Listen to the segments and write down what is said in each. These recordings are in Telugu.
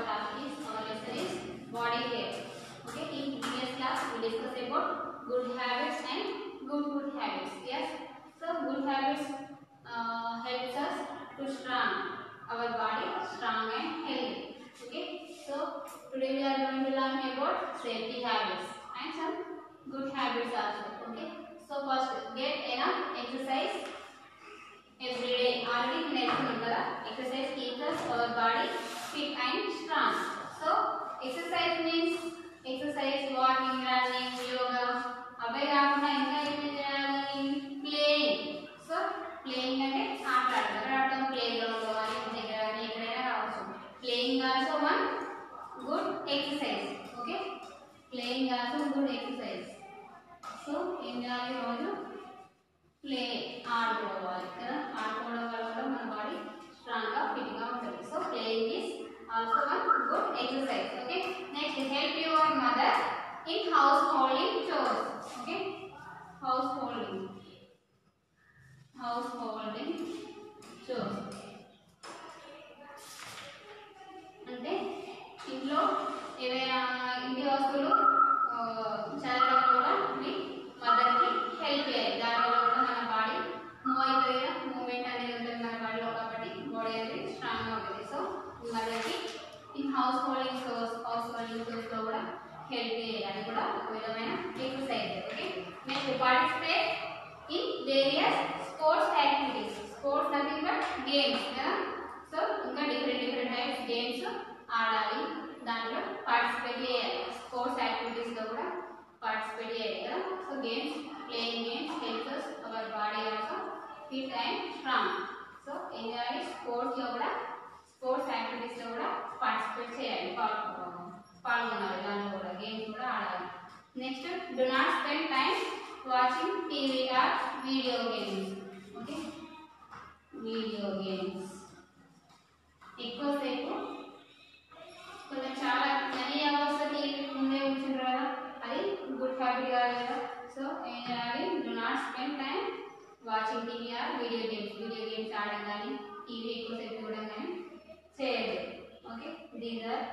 topic is our lesson is body hair. Okay, in previous class we discussed about good habits and good food habits. Yes, so good habits uh, helps us to strong our body strong and healthy. Okay, so today we are going to learn about safety habits and some good habits also. Okay, so first get enough exercise every day already నేర్చుకున్నాం కదా exercise keeps us our body fit and strong so exercise means exercise walking running yoga అవే కాకుండా ఇంకా ఏమి చేయాలి ప్లేయింగ్ సో ప్లేయింగ్ అంటే ఆటలాడడం ఆడటం ప్లే గ్రౌండ్ కానీ ఇంటి దగ్గర కానీ ఎక్కడైనా కావచ్చు playing also one good exercise okay playing also good exercise so ఏం చేయాలి రోజు ప్లే ఆడుకోవాలి కదా ఆడుకోవడం వల్ల కూడా మన బాడీ స్ట్రాంగ్ గా ఫిట్ గా ఉంటుంది so playing is also one good exercise okay next help your mother in house holding chores okay house holding house holding chores అంటే ఇంట్లో ఏవైనా ఇంటి వస్తువులు ఆ, చదవడం కూడా మీ మదర్కి హెల్ప్ చేయాలి దానివల్ల కూడా మన బాడీ మూవ్ అవుతుంది కదా మూవ్మెంట్ అనేది ఉంటుంది మన బాడీలో కాబట్టి బాడీ అనేది స్ట్రాంగ్గా ఉంటుంది సో మదర్కి in house holding chores house holding సోర్స్లో కూడా హెల్ప్ చేయాలి అది కూడా ఒక విధమైన exercise okay next participate in various sports activities sports nothing but games కదా సో ఇంకా డిఫరెంట్ డిఫరెంట్ టైప్స్ గేమ్స్ ఆడాలి దాంట్లో పార్టిసిపేట్ చేయాలి స్పోర్ట్స్ యాక్టివిటీస్లో కూడా పార్టిసిపేట్ చేయాలి కదా so games playing games helps our body also fit and strong so ఏం చేయాలి స్పోర్ట్స్లో కూడా స్పోర్ట్స్ యాక్టివిటీస్లో కూడా పార్టిసిపేట్ చేయాలి పాల్గొ పాల్గొనాలి దాంట్లో కూడా గేమ్స్ కూడా ఆడాలి next do not spend time watching TV or video games okay video games ఎక్కువసేపు కొంచెం చాలా మనీ అవర్స్ టీవీ ముందే కూర్చుంటారు కదా అది గుడ్ హ్యాబిట్ కాదు కదా సో ఏం చేయాలి do not spend time watching TV or video games video games ఆడడం కానీ టీవీ ఎక్కువసేపు చూడడం కానీ చేయదు ఓకే దీస్ ఆర్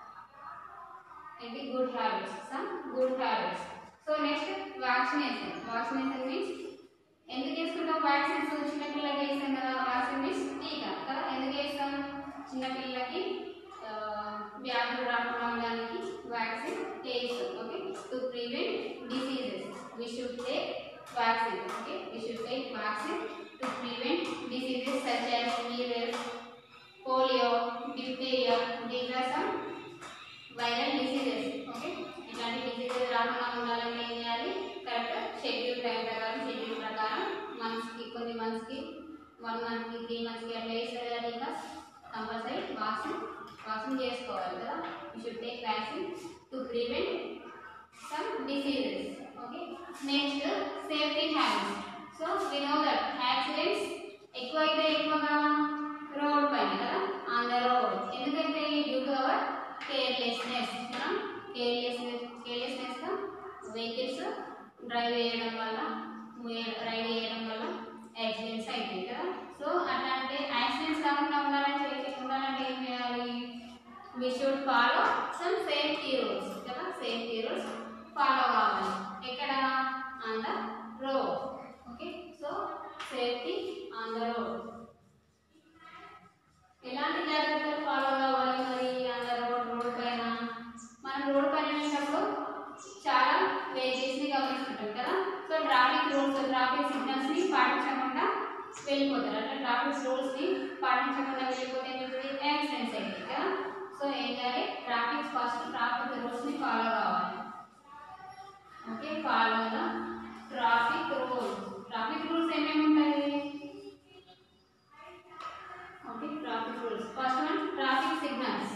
ఏంటి good habits some good habits so next vaccination vaccination means ఎందుకు వేసుకుంటాం వ్యాక్సిన్స్ చిన్నపిల్లలకి వేస్తాం కదా వ్యాక్సిన్ మీన్స్ టీకా కదా ఎందుకు వేస్తాం చిన్నపిల్లలకి ఆ, వ్యాధులు రాకుండా ఉండడానికి వ్యాక్సిన్ వేస్తాం okay to prevent diseases we should take vaccine okay we should take vaccine to prevent diseases such as measles polio diphtheria these are some viral diseases okay ఇట్లాంటి డిసీజెస్ రాకుండా ఉండాలంటే ఏం చేయాలి కరెక్ట్ షెడ్యూల్ టైం ప్రకారం షెడ్యూల్ ప్రకారం మంత్స్కి కొన్ని మంత్స్కి వన్ మంత్కి త్రీ మంత్స్కి అట్లా వేస్తారు కదా ఇంకా కంపల్సరీ వాక్సిన్ వాక్సిన్ చేసుకోవాలి కదా you should take vaccine to prevent some diseases okay next safety habits so we know that accidents ఎక్కువ అయితే ఎక్కువగా రోడ్ పైన కదా ఆన్ ద రోడ్ ఎందుకంటే డ్యూ టు అవర్ కేర్లెస్నెస్ మనం కేర్లెస్నెస్ కేర్లెస్నెస్గా వెహికల్స్ డ్రైవ్ చేయడం వల్ల రైడ్ చేయడం వల్ల యాక్సిడెంట్స్ అవుతాయి కదా సో అట్లాంటి యాక్సిడెంట్స్ కాకుండా ఉండాలని చెప్పి ఉండాలంటే ఏం చేయాలి we should follow some safety rules కదా సేఫ్టీ రూల్స్ ఫాలో కావాలి ఎక్కడ on the road okay so safety on the road ఎలాంటి జాగ్రత్తలు ఫాలో కావాలి మరి ఆన్ ద రోడ్ రోడ్ పైన మనం రోడ్ పైన వెళ్ళినప్పుడు చాలా వెహికల్స్ ని గమనిస్తుంటాం కదా so traffic rules traffic signals ని పాటించకుండా వెళ్ళిపోతారు అట్లా ట్రాఫిక్ రూల్స్ ని పాటించకుండా వెళ్ళిపోతే ఏమవుతుంది యాక్సిడెంట్స్ అవుతాయి కదా సో ఏం చేయాలి ట్రాఫిక్ ఫస్ట్ ట్రాఫిక్ రూల్స్ ని ఫాలో కావాలి okay follow the traffic rules traffic rules ఏమేమి ఉంటాయి okay traffic rules first one traffic signals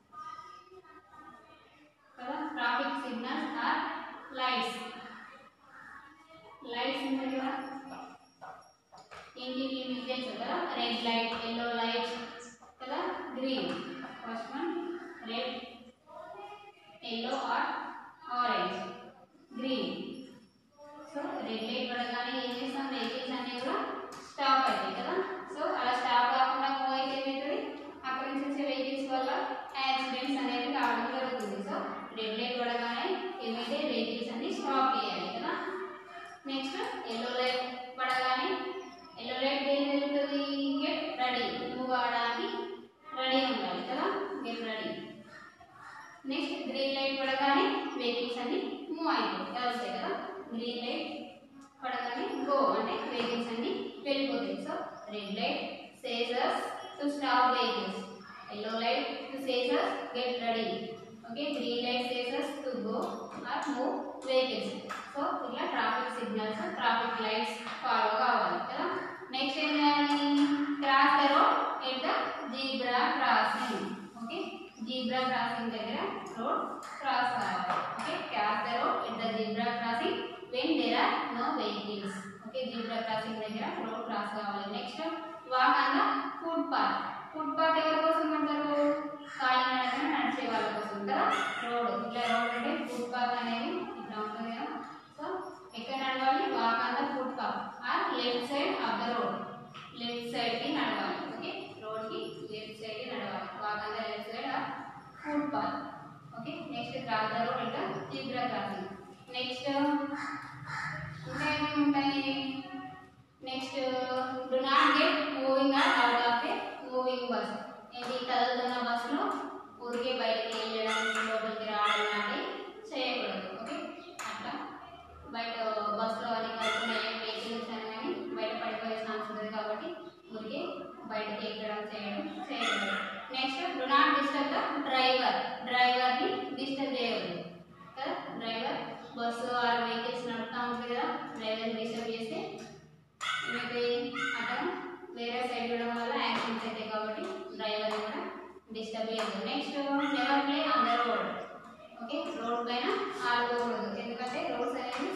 కదా traffic signals or lights lights ఉంటాయి కదా ఇంటికి మీకు తెలుసు కదా రెడ్ లైట్ ఎల్లో లైట్ కదా green first one red yellow or orange green so red light పడగానే ఏం చేస్తాం వెహికల్స్ అన్ని కూడా స్టాప్ అవుతాయి కదా సో అలా స్టాప్ కాకుండా మూవ్ అయితే ఏమవుతుంది అక్కడ నుంచి వచ్చే వెహికల్స్ వల్ల యాక్సిడెంట్స్ నెక్స్ట్ గ్రీన్ లైట్ పడగానే వెహికల్స్ అన్ని మూవ్ అయిపోతాయి వెళ్తాయి కదా గ్రీన్ లైట్ పడగానే గో అంటే వెహికల్స్ అన్ని వెళ్ళిపోతాయి so red light సేజర్స్ to stop vehicles yellow light to సేజర్స్ get ready okay green light సేజర్స్ to go or move vehicles so ఇలా traffic signals traffic lights follow కావాలి కదా నెక్స్ట్ ఏం చేయాలి cross the road at the zebra crossing okay zebra crossing దగ్గర రోడ్ క్రాస్ కావాలి okay cross the road at the zebra crossing when there are no vehicles okay zebra crossing దగ్గర రోడ్ క్రాస్ కావాలి next walk on the footpath footpath ఎవరి కోసం అంటారు కాలినడకన నడిచే వాళ్ళ కోసం కదా రోడ్ ఇట్లా రోడ్ అంటే ఫుడ్ పాత్ అనేది ఇట్లా ఉంటుంది కదా సో ఎక్కడ నడవాలి walk on the footpath or left side of the road left side కి నడవాలి ఓకే రోడ్ కి లెఫ్ట్ సైడ్ కి నడవాలి walk on the left side of footpath okay next cross the road అంటే జీబ్రా క్రాసింగ్ నెక్స్ట్ ఇంకా ఏమేమి ఉంటాయి next do not get moving out of a moving bus ఏంటి కదులుతున్న బస్సులో ఊరికే బయటకి వెళ్ళడం లోపలికి రావడం లాంటివి చేయకూడదు ఓకే అట్లా బయట బస్సులో అని కలుపుకునే వెహికల్స్ అని కానీ బయట పడిపోయే ఛాన్స్ ఉంటుంది కాబట్టి ఊరికే బయటకి ఎక్కడం చేయడం చేయకూడదు next do not disturb the driver డ్రైవర్ని డిస్టర్బ్ చేయవద్దు కదా డ్రైవర్ బస్సు ఆర్ వెహికల్స్ నడుపుతా ఉంటుంది కదా డ్రైవర్ని డిస్టర్బ్ చేస్తే ఏమైతే అతను వేరే సైడ్ ఇవ్వడం వల్ల యాక్సిడెంట్స్ అవుతాయి కాబట్టి డ్రైవర్ని కూడా డిస్టర్బ్ చేయదు next never play on the road okay road పైన ఆడుకోకూడదు ఎందుకంటే రోడ్స్ అనేది